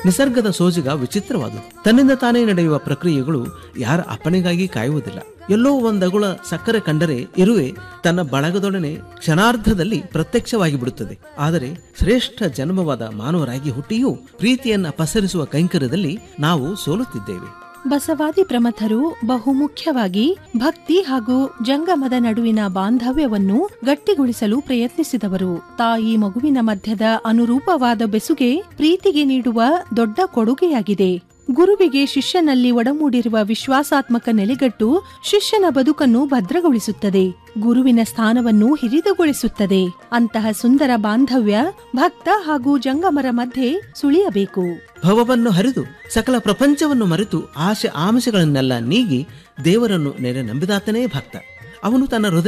ನಿಸರ್ಗದ ಸೋಜಿಗ ವಿಚಿತ್ರವಾದುದು ತನ್ನಿಂದ ತಾನೇ ನಡೆಯುವ ಪ್ರಕ್ರಿಯೆಗಳು ಯಾರ ಅಪ್ಪಣೆಗಾಗಿ ಕಾಯುವುದಿಲ್ಲ ಎಲ್ಲೋ ಒಂದಗುಳ ಸಕ್ಕರೆ ಕಂಡರೆ ಇರುವೆ ತನ್ನ ಬಳಗದೊಡನೆ ಕ್ಷಣಾರ್ಧದಲ್ಲಿ ಪ್ರತ್ಯಕ್ಷವಾಗಿ ಬಿಡುತ್ತದೆ ಆದರೆ ಶ್ರೇಷ್ಠ ಜನ್ಮವಾದ ಮಾನವರಾಗಿ ಹುಟ್ಟಿಯೂ ಪ್ರೀತಿಯನ್ನ ಪಸರಿಸುವ ಕೈಂಕರ್ಯದಲ್ಲಿ ನಾವು ಸೋಲುತ್ತಿದ್ದೇವೆ ಬಸವಾದಿ ಪ್ರಮಥರು ಬಹುಮುಖ್ಯವಾಗಿ ಭಕ್ತಿ ಹಾಗೂ ಜಂಗಮದ ನಡುವಿನ ಬಾಂಧವ್ಯವನ್ನು ಗಟ್ಟಿಗೊಳಿಸಲು ಪ್ರಯತ್ನಿಸಿದವರು ತಾಯಿ ಮಗುವಿನ ಮಧ್ಯದ ಅನುರೂಪವಾದ ಬೆಸುಗೆ ಪ್ರೀತಿಗೆ ನೀಡುವ ದೊಡ್ಡ ಕೊಡುಗೆಯಾಗಿದೆ ಗುರುವಿಗೆ ಶಿಷ್ಯನಲ್ಲಿ ಒಡಮೂಡಿರುವ ವಿಶ್ವಾಸಾತ್ಮಕ ನೆಲೆಗಟ್ಟು ಶಿಷ್ಯನ ಬದುಕನ್ನು ಭದ್ರಗೊಳಿಸುತ್ತದೆ ಗುರುವಿನ ಸ್ಥಾನವನ್ನು ಹಿರಿದುಗೊಳಿಸುತ್ತದೆ ಅಂತಹ ಸುಂದರ ಬಾಂಧವ್ಯ ಭಕ್ತ ಹಾಗೂ ಜಂಗಮರ ಮಧ್ಯೆ ಸುಳಿಯಬೇಕು ಭವವನ್ನು ಹರಿದು ಸಕಲ ಪ್ರಪಂಚವನ್ನು ಮರೆತು ಆಶೆ ಆಮಿಷಗಳನ್ನೆಲ್ಲ ನೀಗಿ ದೇವರನ್ನು ನೆರೆ ನಂಬಿದಾತನೇ ಭಕ್ತ ಅವನು ತನ್ನ ಹೃದಯ